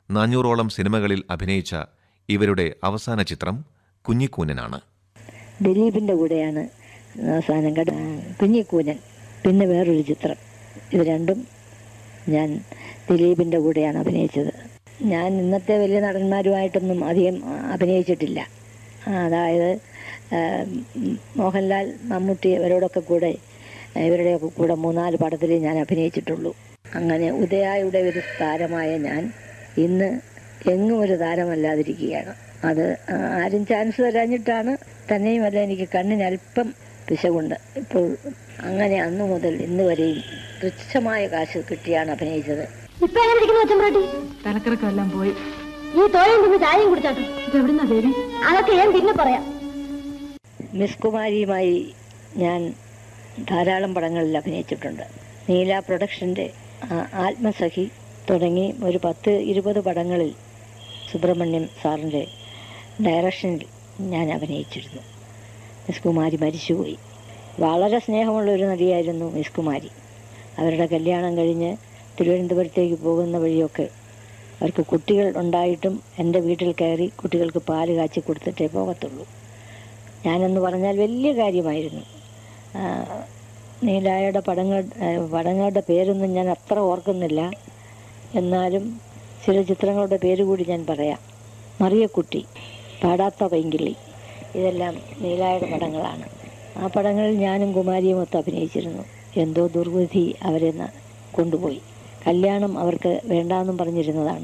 നാനൂറോളം സിനിമകളിൽ അഭിനയിച്ച ഇവരുടെ അവസാന ചിത്രം കുഞ്ഞിക്കൂനനാണ് ദിലീപിൻ്റെ കൂടെയാണ് അവസാനം കട കുഞ്ഞിക്കൂനൻ പിന്നെ വേറൊരു ചിത്രം ഇത് രണ്ടും ഞാൻ ദിലീപിൻ്റെ കൂടെയാണ് അഭിനയിച്ചത് ഞാൻ ഇന്നത്തെ വലിയ നടന്മാരുമായിട്ടൊന്നും അധികം അഭിനയിച്ചിട്ടില്ല അതായത് ആ, ഉം, മോഹൻലാൽ മമ്മൂട്ടി ഇവരോടൊക്കെ കൂടെ ഇവരുടെയൊക്കെ കൂടെ മൂന്നാല് പടത്തിലേ ഞാൻ അഭിനയിച്ചിട്ടുള്ളൂ അങ്ങനെ ഉദയായുടെ ഒരു താരമായ ഞാൻ ഇന്ന് എങ്ങും ഒരു താരമല്ലാതിരിക്കുകയാണ് അത് ആ, ആരും ചാൻസ് തരാഞ്ഞിട്ടാണ് തന്നെയുമല്ല എനിക്ക് കണ്ണിന് അല്പം പിശകുണ്ട് ഇപ്പോൾ അങ്ങനെ അന്നു മുതൽ ഇന്ന് വരെയും തുച്ഛമായ കാശ് കിട്ടിയാണ് അഭിനയിച്ചത് ഇപ്പൊ എങ്ങനെ ഇരിക്കുന്നു അച്ഛൻപ്രാട്ടി തലക്കറക്കെല്ലാം പോയി ഈ തോരൻ തിന്ന് ചായയും കുടിച്ചാട്ടോ ഇതെവിടുന്നാ ദേവി അതൊക്കെ ഞാൻ പിന്നെ പറയാം മിസ് കുമാരിയുമായി ഞാൻ ധാരാളം പടങ്ങളിൽ അഭിനയിച്ചിട്ടുണ്ട് നീല പ്രൊഡക്ഷൻ്റെ ആ- ആത്മസഖി തുടങ്ങി ഒരു പത്ത് ഇരുപത് പടങ്ങളിൽ സുബ്രഹ്മണ്യം സാറിൻ്റെ ഡയറക്ഷനിൽ ഞാൻ അഭിനയിച്ചിരുന്നു മിസ് കുമാരി മരിച്ചുപോയി വളരെ സ്നേഹമുള്ള ഒരു നടിയായിരുന്നു മിസ് കുമാരി അവരുടെ കല്യാണം കഴിഞ്ഞ് തിരുവനന്തപുരത്തേക്ക് പോകുന്ന വഴിയൊക്കെ അവർക്ക് കുട്ടികൾ ഉണ്ടായിട്ടും എൻ്റെ വീട്ടിൽ കയറി കുട്ടികൾക്ക് പാല് കാച്ചി കൊടുത്തിട്ടേ പോകത്തുള്ളൂ ഞാനെന്ന് പറഞ്ഞാൽ വലിയ കാര്യമായിരുന്നു ആ, നീലായുടെ പടങ്ങൾ ആ, പടങ്ങളുടെ പേരൊന്നും ഞാൻ അത്ര ഓർക്കുന്നില്ല എന്നാലും ചില ചിത്രങ്ങളുടെ പേര് കൂടി ഞാൻ പറയാം മറിയക്കുട്ടി പാടാത്ത പൈങ്കിളി ഇതെല്ലാം നീലായുടെ പടങ്ങളാണ് ആ പടങ്ങളിൽ ഞാനും കുമാരിയും ഒത്ത് അഭിനയിച്ചിരുന്നു എന്തോ ദുർവിധി അവരെ ന- കൊണ്ടുപോയി കല്യാണം അവർക്ക് വേണ്ടാന്നും പറഞ്ഞിരുന്നതാണ്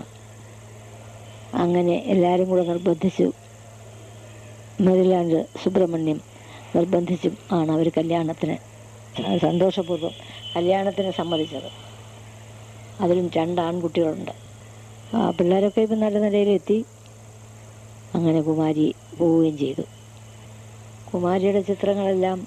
അങ്ങനെ എല്ലാവരും കൂടെ നിർബന്ധിച്ചു മെറിലാൻഡ് സുബ്രഹ്മണ്യം നിർബന്ധിച്ചും ആണ് അവർ കല്യാണത്തിന് സന്തോഷപൂർവ്വം കല്യാണത്തിന് സമ്മതിച്ചത് അതിലും രണ്ട് ആൺകുട്ടികളുണ്ട് ആ പിള്ളേരൊക്കെ ഇപ്പം നല്ല നിലയിലെത്തി അങ്ങനെ കുമാരി പോവുകയും ചെയ്തു കുമാരിയുടെ ചിത്രങ്ങളെല്ലാം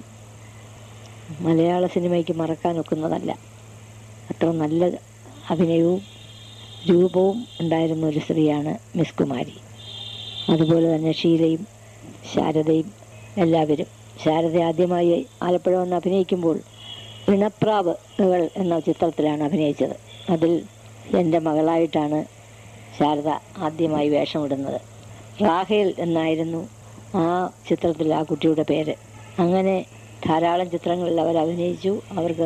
മലയാള സിനിമയ്ക്ക് മറക്കാൻ ഒക്കുന്നതല്ല അത്ര നല്ല അഭിനയവും രൂപവും ഉണ്ടായിരുന്ന ഒരു സ്ത്രീയാണ് മിസ് കുമാരി അതുപോലെ തന്നെ ഷീലയും ശാരദയും എല്ലാവരും ശാരദ ആദ്യമായി ആലപ്പുഴ വന്ന് അഭിനയിക്കുമ്പോൾ ഇണപ്രാവുകൾ എന്ന ചിത്രത്തിലാണ് അഭിനയിച്ചത് അതിൽ എൻ്റെ മകളായിട്ടാണ് ശാരദ ആദ്യമായി വേഷമിടുന്നത് റാഹേൽ എന്നായിരുന്നു ആ ചിത്രത്തിൽ ആ കുട്ടിയുടെ പേര് അങ്ങനെ ധാരാളം ചിത്രങ്ങളിൽ അവർ അഭിനയിച്ചു അവർക്ക്